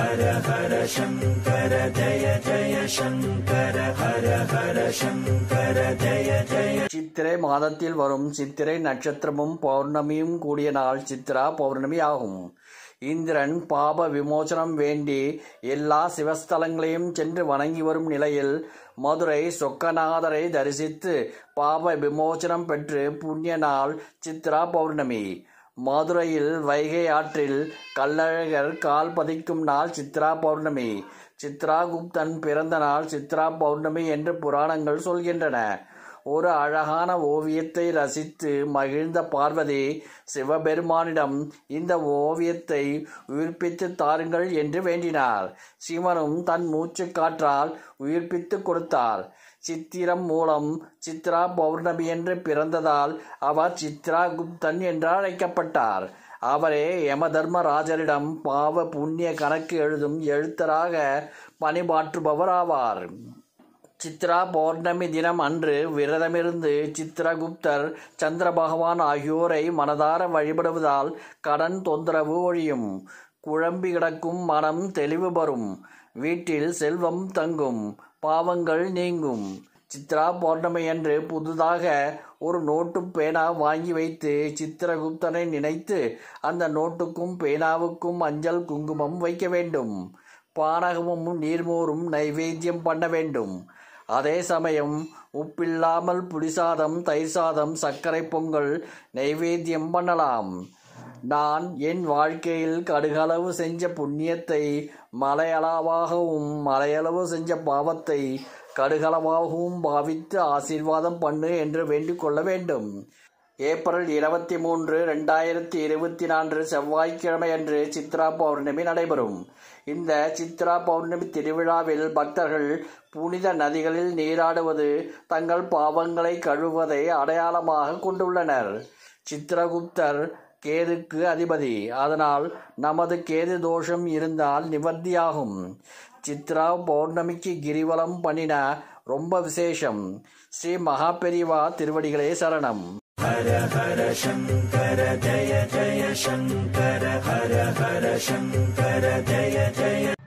சித்திரை மாதத்தில் வரும் சித்திரை நட்சத்திரமும் பௌர்ணமியும் கூடிய நாள் சித்ரா பௌர்ணமி ஆகும் இந்திரன் பாப விமோசனம் வேண்டி எல்லா சிவஸ்தலங்களையும் சென்று வணங்கி வரும் நிலையில் மதுரை சொக்கநாதரை தரிசித்து பாப விமோசனம் பெற்று புண்ணிய நாள் சித்ரா பௌர்ணமி மதுரையில் வைகை ஆற்றில் கள்ளழகர் கால் பதிக்கும் நாள் சித்ரா பௌர்ணமி சித்ராகுப்தன் பிறந்த நாள் சித்ரா பௌர்ணமி என்று புராணங்கள் சொல்கின்றன ஒரு அழகான ஓவியத்தை ரசித்து மகிழ்ந்த பார்வதி சிவபெருமானிடம் இந்த ஓவியத்தை உயிர்ப்பித்து தாருங்கள் என்று வேண்டினார் சிவனும் தன் மூச்சு காற்றால் உயிர்ப்பித்து கொடுத்தார் சித்திரம் மூலம் சித்ரா பௌர்ணமி என்று பிறந்ததால் அவர் சித்ராகுப்தன் என்று அழைக்கப்பட்டார் அவரே யமதர்மராஜரிடம் பாவ புண்ணிய கணக்கு எழுதும் எழுத்தராக பணிபாற்றுபவர் ஆவார் சித்ரா பௌர்ணமி தினம் அன்று விரதமிருந்து சித்திரகுப்தர் சந்திர பகவான் ஆகியோரை மனதார வழிபடுவதால் கடன் தொந்தரவு ஒழியும் குழம்பி கிடக்கும் மனம் தெளிவு பெறும் வீட்டில் செல்வம் தங்கும் பாவங்கள் நீங்கும் சித்ரா பௌர்ணமி அன்று புதிதாக ஒரு நோட்டு பேனா வாங்கி வைத்து சித்திரகுப்தனை நினைத்து அந்த நோட்டுக்கும் பேனாவுக்கும் மஞ்சள் குங்குமம் வைக்க வேண்டும் பானகமும் நீர்மோரும் நைவேத்தியம் பண்ண வேண்டும் அதே சமயம் உப்பில்லாமல் புளிசாதம் தயிர் சாதம் சர்க்கரை பொங்கல் நைவேத்தியம் பண்ணலாம் நான் என் வாழ்க்கையில் கடுகளவு செஞ்ச புண்ணியத்தை மலையளவாகவும் மலையளவு செஞ்ச பாவத்தை கடுகளவாகவும் பாவித்து ஆசீர்வாதம் பண்ணு என்று வேண்டிக் கொள்ள வேண்டும் ஏப்ரல் இருபத்தி மூன்று ரெண்டாயிரத்தி இருபத்தி நான்கு செவ்வாய்க்கிழமை அன்று சித்ரா பௌர்ணமி நடைபெறும் இந்த சித்ரா பௌர்ணமி திருவிழாவில் பக்தர்கள் புனித நதிகளில் நீராடுவது தங்கள் பாவங்களை கழுவதை அடையாளமாக கொண்டுள்ளனர் சித்திரகுப்தர் கேதுக்கு அதிபதி அதனால் நமது கேது தோஷம் இருந்தால் நிவர்த்தியாகும் சித்ரா பௌர்ணமிக்கு கிரிவலம் பண்ணின ரொம்ப விசேஷம் ஸ்ரீ மகாபெரிவா திருவடிகளே சரணம் ஹர ஹர சங்கர ஜய ஜய சங்கர ஹர ஹர சங்கர ஜய ஜய